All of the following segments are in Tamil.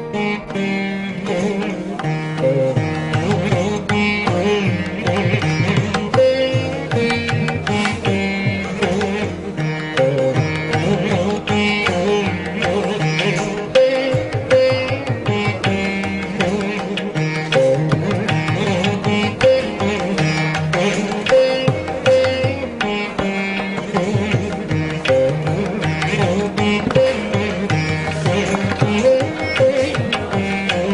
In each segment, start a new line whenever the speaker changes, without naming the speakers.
Thank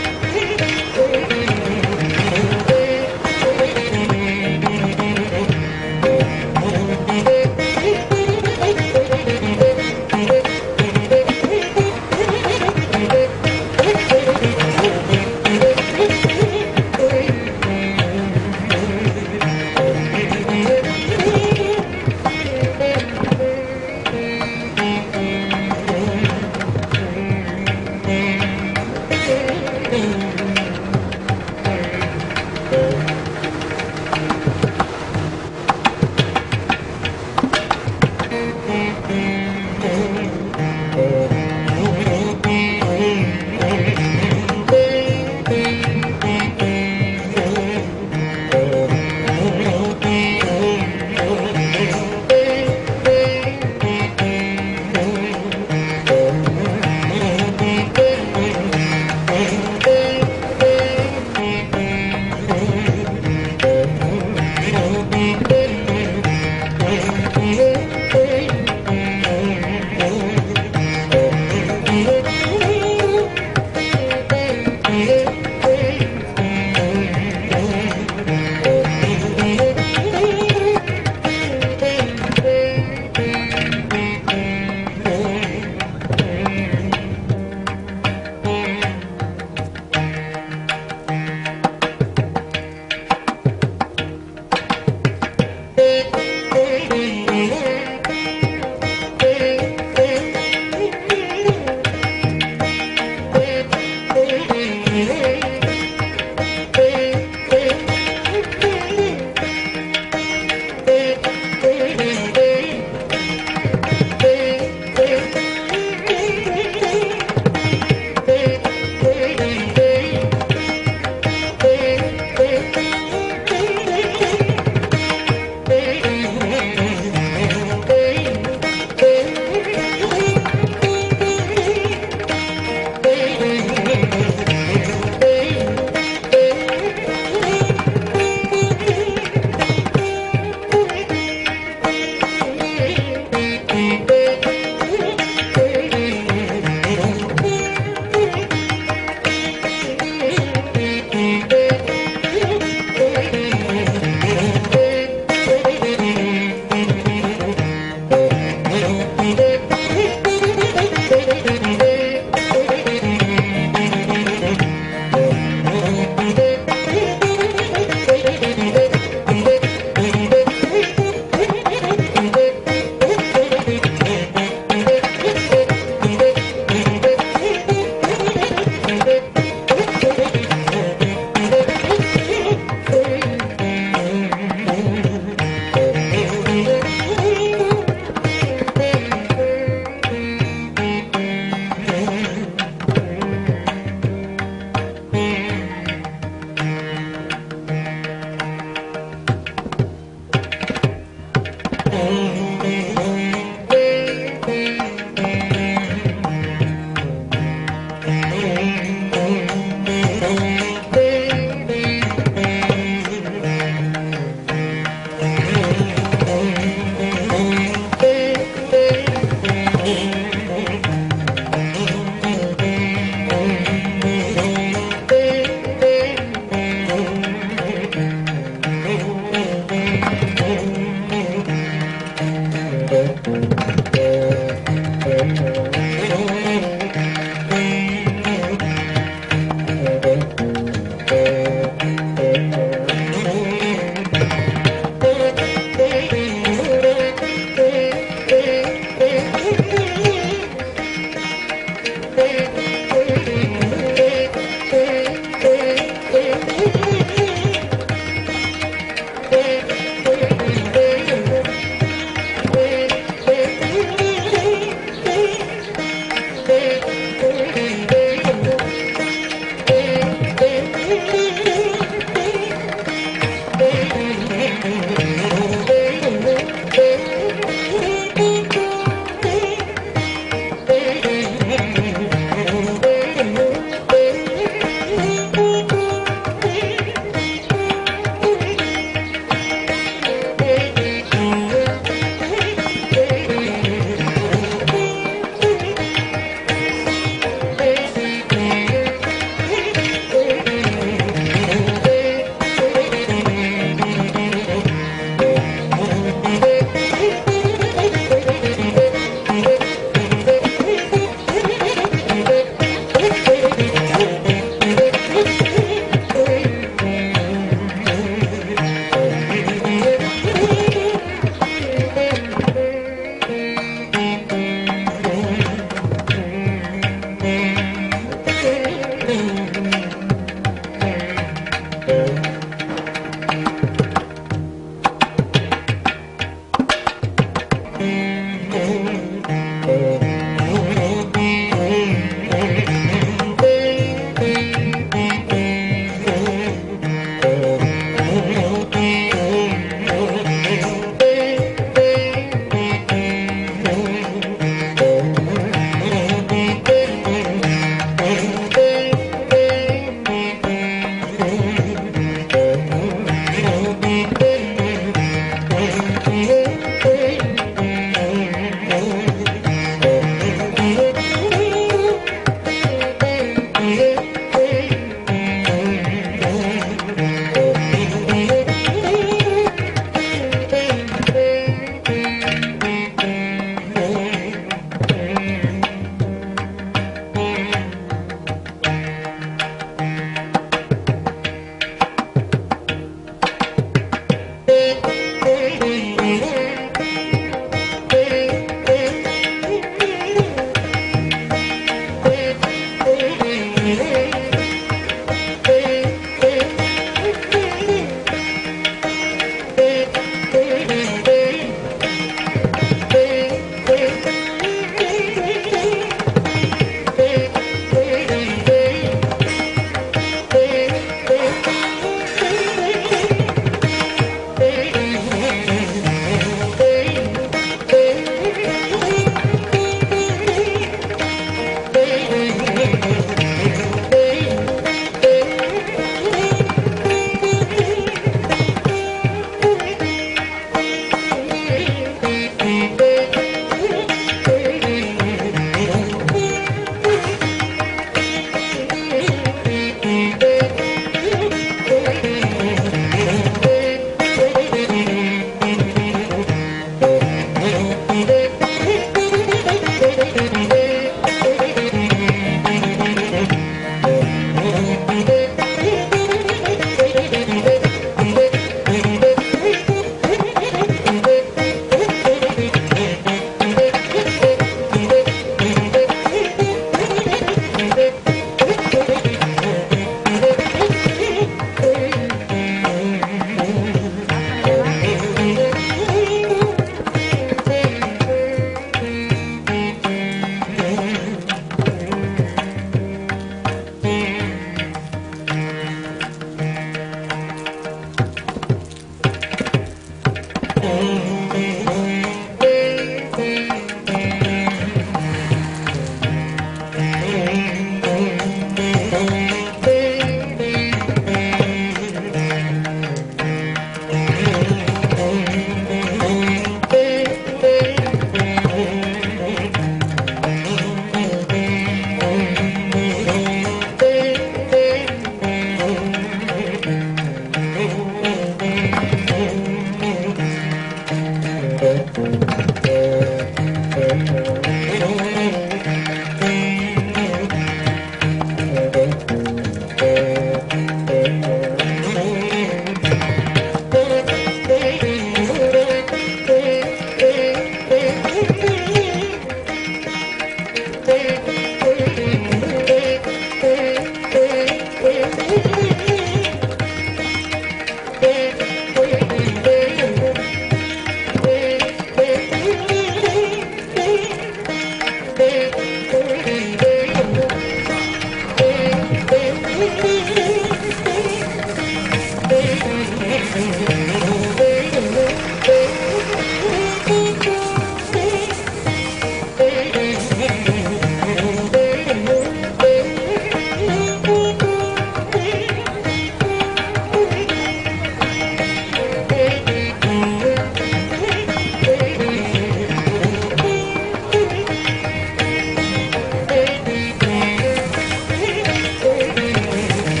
Thank you.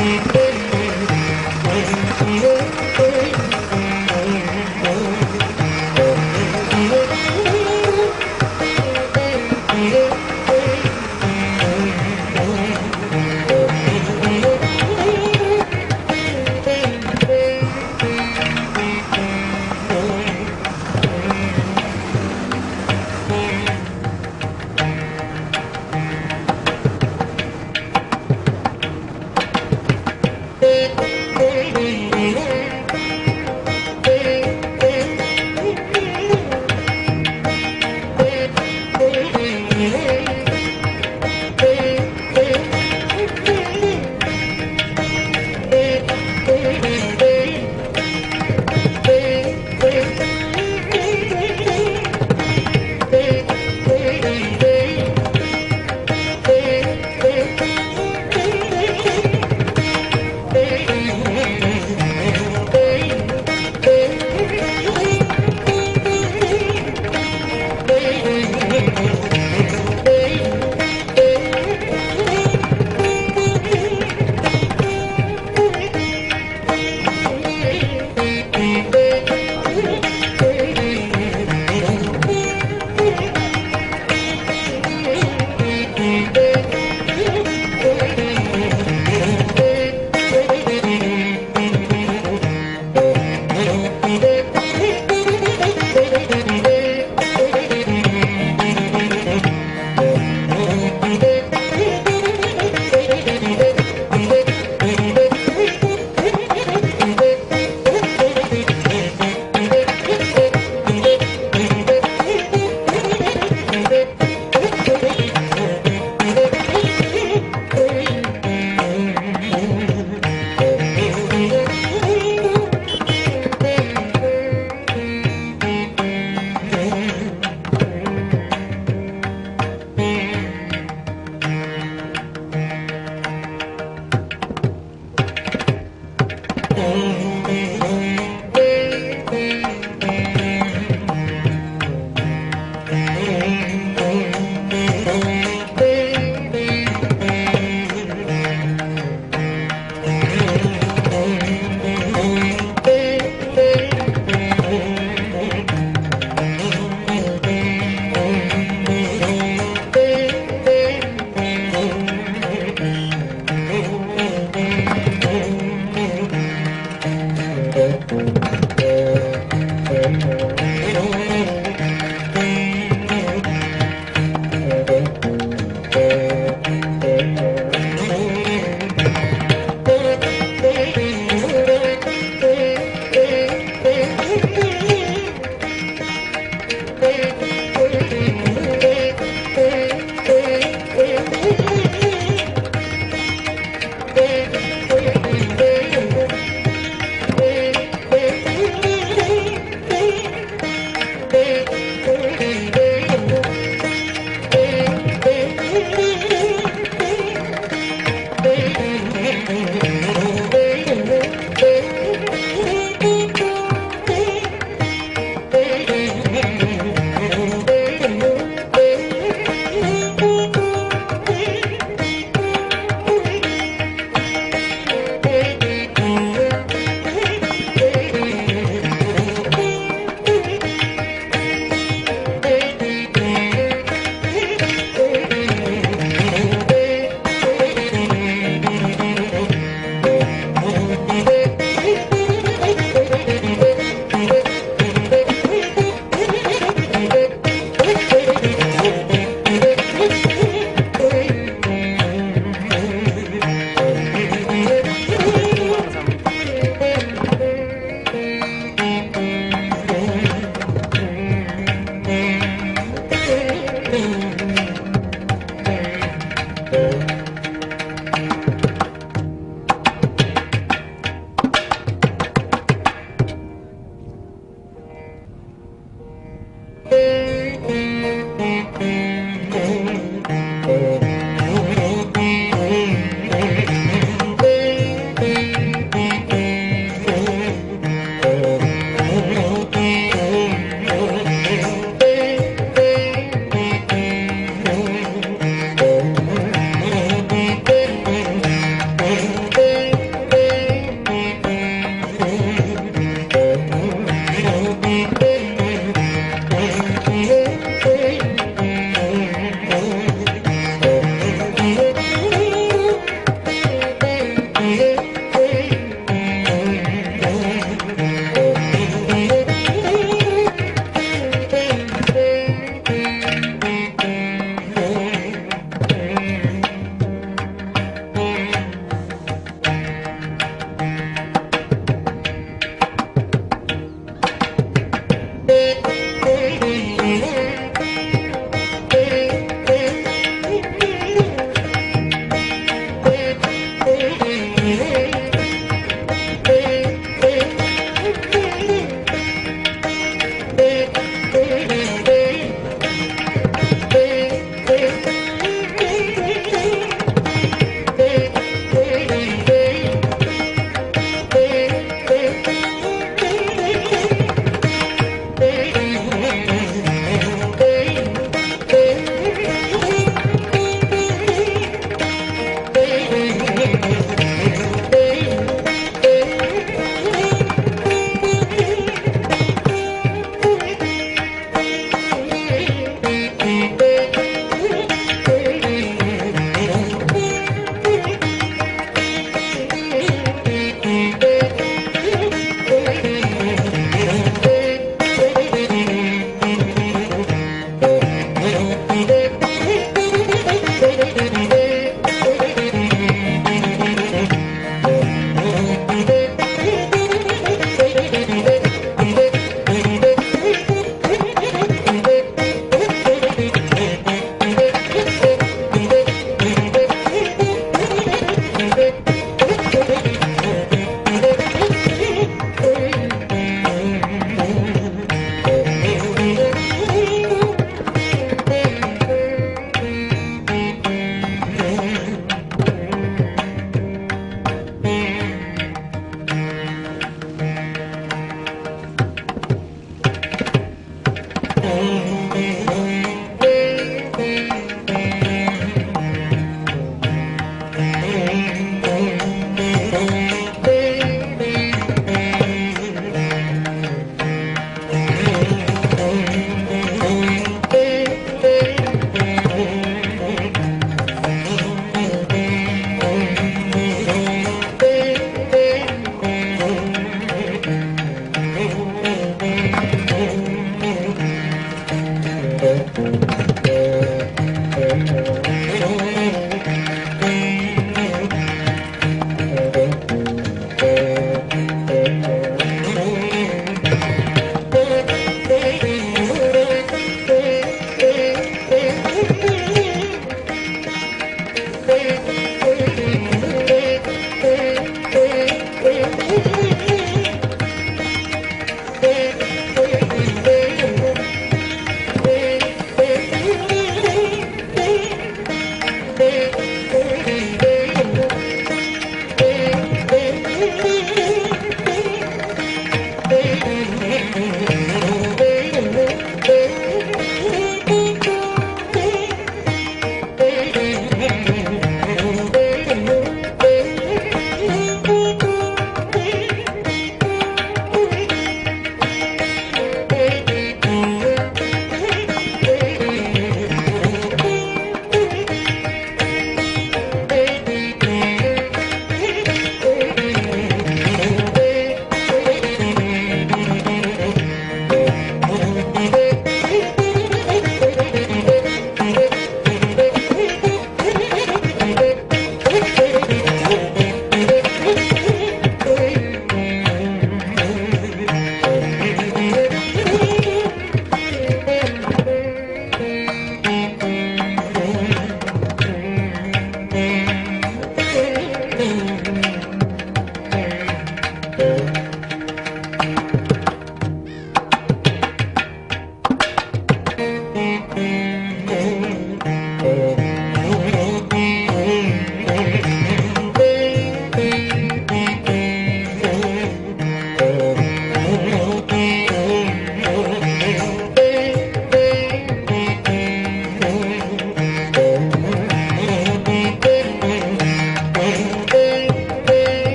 Thank you.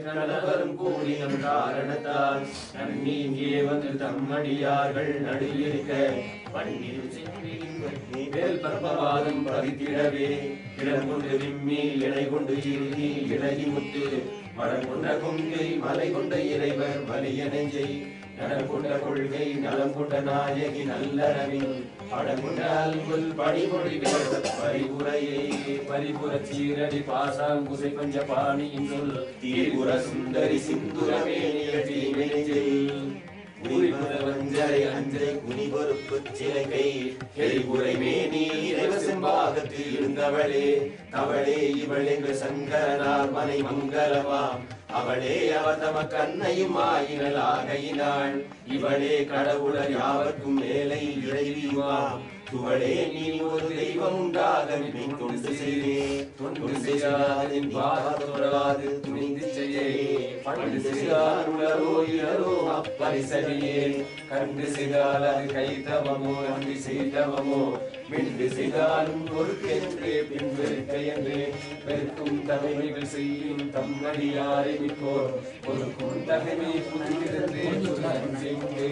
கணவரும் கூடினம் காரணத்தால் நன்னீங்கே வந்து தம்மடியார்கள் நடுவிருக்க பன்னிரு சென்றின் வேல் பரமவாதம் பதித்திடவே இடம் கொண்டு விம்மி இணை கொண்டு இறுதி இழகி முத்து மடம் கொண்ட கொங்கை மலை கொண்ட இறைவர் வலிய நெஞ்சை நடம் கொண்ட கொள்கை நலம் கொண்ட நாயகி நல்லறவின் படம் கொண்ட அல்குல் படிமொழி வேத பரிபுரையை பரிபுர சீரடி பாசாங்குசை பஞ்ச பாணியின் சொல் தீபுர சுந்தரி சிந்துரமே நிகழ்ச்சி நெஞ்சில் உரிபுர வஞ்சரை அஞ்சரை குனி பொறுப்பு சிலைகை எரிபுரை மேனி இறைவ செம்பாகத்து இருந்தவளே அவளே இவள் எங்கள் சங்கரனார் மனை மங்களமாம் அவளே அவர் தம கண்ணையும் ஆயினல் ஆகையினாள் இவளே கடவுளர் யாவர்க்கும் மேலை இறைவியுமாம் துவளே நீ ஒரு தெய்வம் உண்டாக நீ தொண்டு செய்தே தொண்டு செய்யாதின் பாதத்தொடாது துணிந்து செய்யே பண்டு செய்தார் உலரோ இளரோ அப்பரிசரியே கண்டு செய்தால் அது கைத்தவமோ அன்றி செய்தவமோ மிண்டு செய்தாலும் பொறுக்கென்று பின் வெறுக்க என்று வெறுக்கும் தகைமைகள் செய்யும் தம்மடியாரை மிக்கோர் பொறுக்கும் தகைமை புதிதிருந்து செய்து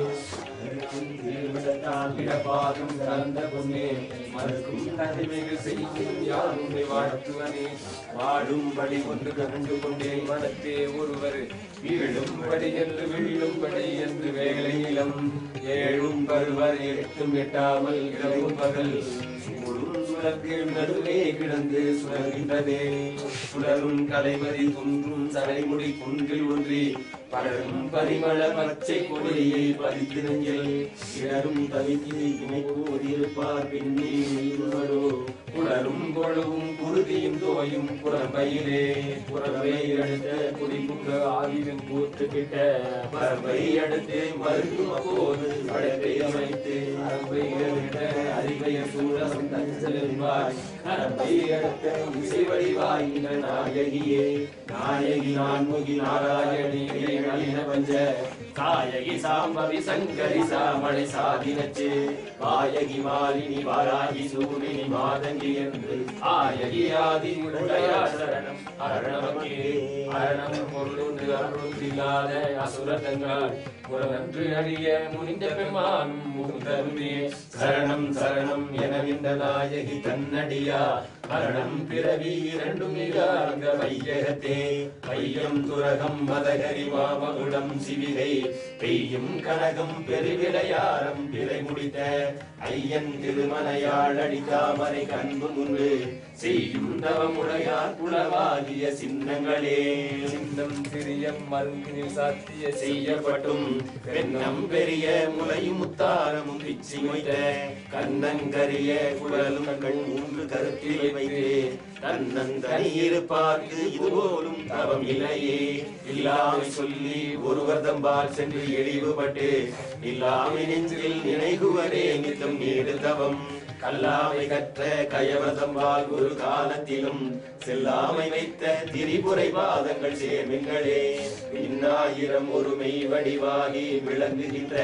இடபாதும் கலந்த பொன்னே மறுக்கும் தகைமைகள் செய்யும் யார் உன்னை வாழ்த்துவனே வாழும்படி ஒன்று கண்டு கொண்டேன் மனத்தே ஒருவர் வீழும்படி என்று வீழும்படி என்று வேலை நிலம் ஏழும் பருவர் எட்டும் எட்டாமல் இரவும் பகல் சூழும் சுழற்கில் நடுவே கிடந்து சுழல்கின்றதே சுழலும் கலைமதி குன்றும் சடைமுடி குன்றில் ஒன்றி படரும் பரிமள பச்சை கொடியை பதித்து நெஞ்சில் இடரும் தவித்து இணை கூறியிருப்பார் பின்னீரோ புலரும் கொழுவும் குருதியும் தோயும் புறம்பையிலே புறம்பை அடுத்த குடிக்குங்க ஆவியின் கூத்து கிட்ட பரம்பை அடுத்து மருத்துவ போது படத்தை அமைத்து அரம்பை எடுத்த அறிவைய சூழம் தஞ்சல் என்பாய் அரம்பை அடுத்த இசை வடிவாய் நாயகியே நாயகி நான்முகி நாராயணியே நளின பஞ்ச காயகி சாம்பவி சங்கரி சாமளை சாதினச்சு காயகி மாலினி வாராகி சூரினி மாதங்கி என்று ஆயகி ஆதி உடையா சரணம் அரணமக்கே அரணம் பொருளுண்டு அருந்தில்லாத அசுரதங்கள் புறநன்று அழிய முனிந்த பெருமானும் முகுந்தருமே சரணம் சரணம் எனவிந்த நாயகி தன்னடியா மரணம் பிறவி இரண்டும் இல்லாத வையகத்தே பையம் துரகம் மதகரி மாமகுடம் சிவிகை பெய்யும் கனகம் பெருவிளையாரம் பிறை முடித்த ஐயன் திருமலையாள் அடித்தாமரை கண்பு முன்பு செய்யும் தவமுடையார் புலவாகிய சின்னங்களே சின்னம் சிறியம் மருங்கினில் சாத்திய செய்யப்பட்டும் பெண்ணம் பெரிய முலையும் முத்தாரமும் பிச்சி மொய்த்த கண்ணங்கரிய குழலும் கண் மூன்று கருத்தில் வைத்து தன்னந்தனி இருப்பார்க்கு இதுபோலும் தவம் இல்லையே இல்லாமை சொல்லி ஒருவர் தம்பால் சென்று இழிவுபட்டு இல்லாமை நெஞ்சில் நினைகுவரே நித்தம் நீடு தவம் கல்லாமை கற்ற கயவதம்பால் ஒரு காலத்திலும் செல்லாமை வைத்த திரிபுரை பாதங்கள் சேர்மின்களே இன்னாயிரம் ஒருமை வடிவாகி விளங்குகின்ற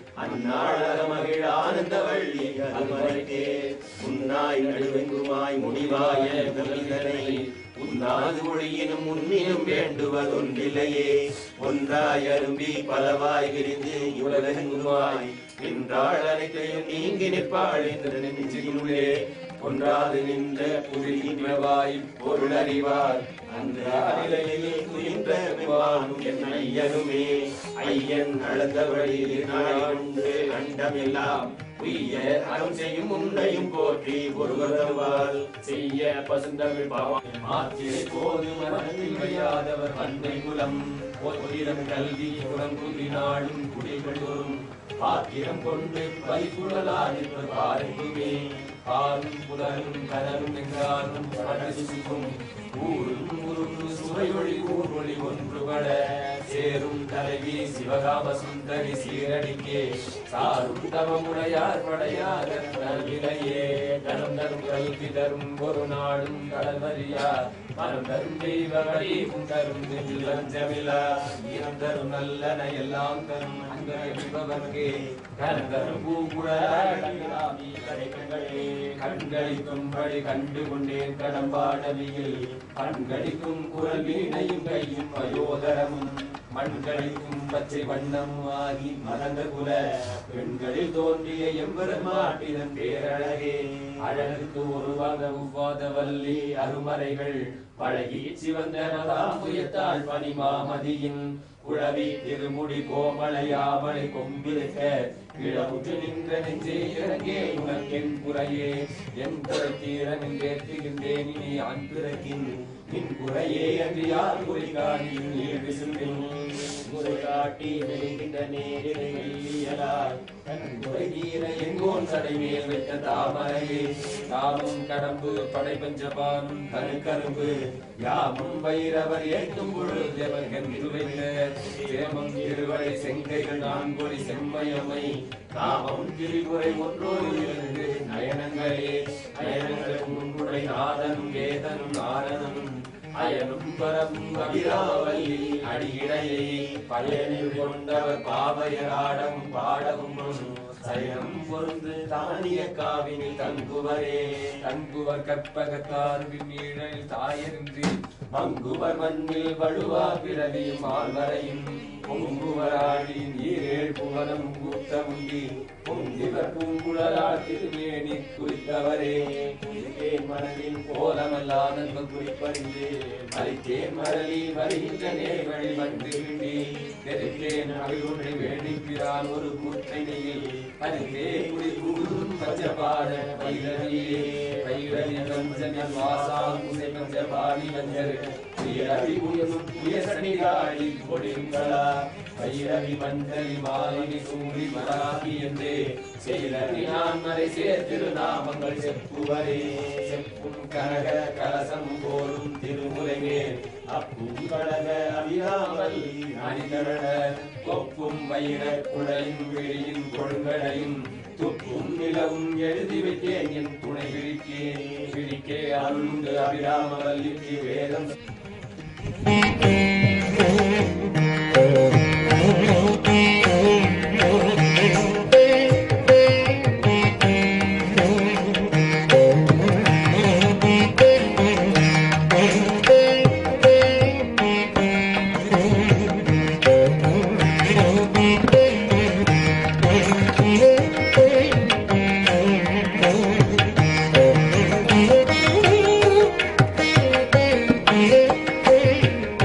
அந்நாளக மகிழ் ஆனந்த வள்ளி அருமறைக்கே உன்னாய் நடுவெங்குமாய் முடிவாய முதல்தனை உன்னாது மொழியினும் உன்னினும் வேண்டுவதொன்றில்லையே ஒன்றாய் அரும்பி பலவாய் விரிந்து உலகெங்குமாய் நின்றாள் அனைத்தையும் நீங்கி நிற்பாள் என்று நெஞ்சினுள்ளே ஒன்றாது நின்ற புரிவாய் பொருள் அறிவார் அந்த அநிலையில் துயின்ற மெவானும் என் ஐயனுமே ஐயன் அளந்தபடி நாளுண்டு அண்டமெல்லாம் உய்ய அறம் செய்யும் உன்னையும் போற்றி ஒருவரவால் செய்ய பசுந்தமிழ் பாவம் ஆற்றினை போது மனத்தில் வையாதவர் அன்னை குலம் போற்றிடம் கல்வி புறங்குதி நாடும் குடிகொண்டோரும் பாத்திரம் கொண்டு பரிபுழலாடிப்ப பாருங்குமே பாலும் புலனும் கனலும் எங்காலும் படசுக்கும் ஊரும் உருண்டு சுவையொளி ஊர்வொளி ஒன்றுபட சேரும் தலைவி சிவகாம சுந்தரி சீரடிக்கே சாரும் தவமுடையார் படையார் நல்விலையே தனம் தரும் கல்வி தரும் ஒரு நாடும் கடல்வரியா மனம் தரும் தெய்வ வடிவும் தரும் நெஞ்சில் லஞ்சமிலா ஈரம் தரும் நல்லன எல்லாம் தரும் அன்பவர்க்கே கரம் தரும் பூங்குழலாமி கடைக்கங்களே கண்களிக்கும்படி கண்டு கொண்டேன் கடம்பாடவியில் கண்களிக்கும் குரல் வீணையும் கையும் வயோதரமும் மண்களிக்கும் பச்சை வண்ணம் ஆகி மறந்த குல பெண்களில் தோன்றிய எம்பெருமாட்டிதன் பேரழகே அழகுக்கு உருவாக உவ்வாத வள்ளி அருமறைகள் பழகி சிவந்தனதாம் புயத்தாள் பனிமாமதியின் குழவி திருமுடி கோமலையாவளை கொம்பிருக்க இளமுற்று நின்ற நெஞ்சே இறங்கே உனக்கென் குறையே என் குறை தீர நின்றேற்றுகின்றேன் இனி ஆண் பிறக்கின் நின் குறையே என்று யார் குறிகாடியும் நீர் விசும்பின் குறை காட்டி மெலிகின்ற நேரிலை மெல்லியலாய் குறை தீர எங்கோன் சடைமேல் வைத்த தாமரையே தாமும் கடம்பு படை பஞ்சபானும் கருக்கரும்பு யாமும் வைரவர் ஏற்றும் பொழுது அவர் கன்று வைத்த சேமம் திருவரை செங்கைகள் நான்கொடி செம்மயமை காமம் திரிபுரை ஒன்றோடு இருந்து நயனங்களே நயனங்கள் முன்புடை நாதனும் வேதனும் நாரணனும் அயனும் பரமும் அபிராமவல்லி அடியிடையை பயனில் கொண்டவர் பாவையராடவும் பாடவும் சயனம் பொருந்து தானிய காவினில் தங்குவரே தங்குவர் கற்பகத்தார் விண்ணீழல் தாயரின்றி மங்குவர் மண்ணில் வடுவா பிறவியும் ஆழ்வரையும் பொங்குவராடி நீரேழ் புவனம் கூட்டமுண்டி பொங்கிவர் பூங்குழலார் திருமேனி குறித்தவரே குறித்தேன் மனதின் கோலமல்லா நன்ப குறிப்பறிந்து மறித்தேன் மரளி வருகின்ற நேர்வழி வந்து கிண்டி தெரித்தேன் அவிழொன்றை வேண்டிக்கிறான் ஒரு கூற்றையில் பரிந்தே குடி கூறும் பஞ்சபாட பைரவியே பைரவி பஞ்சனின் வாசாம் குசை பஞ்சபாணி வஞ்சர் பைரவி உயரும் உயசனி காடி கொடிங்களா பைரவி மஞ்சளி மாலினி சூடி மராகி என்றே செயலறி நான் மறை சேர்த்திருநாமங்கள் செப்புவரே செப்பும் கனக கலசம் போலும் திருமுறை மேல் அப்பும் கழக அபிராமல் அணிதரட கொப்பும் வைர குழையும் விழியின் கொழுங்கடையும் துப்பும் நிலவும் எழுதி வைத்தேன் என் துணை விழிக்கே விழிக்கே அருளுண்டு அபிராமவல்லிக்கு வேதம்
Thank you.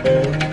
Thank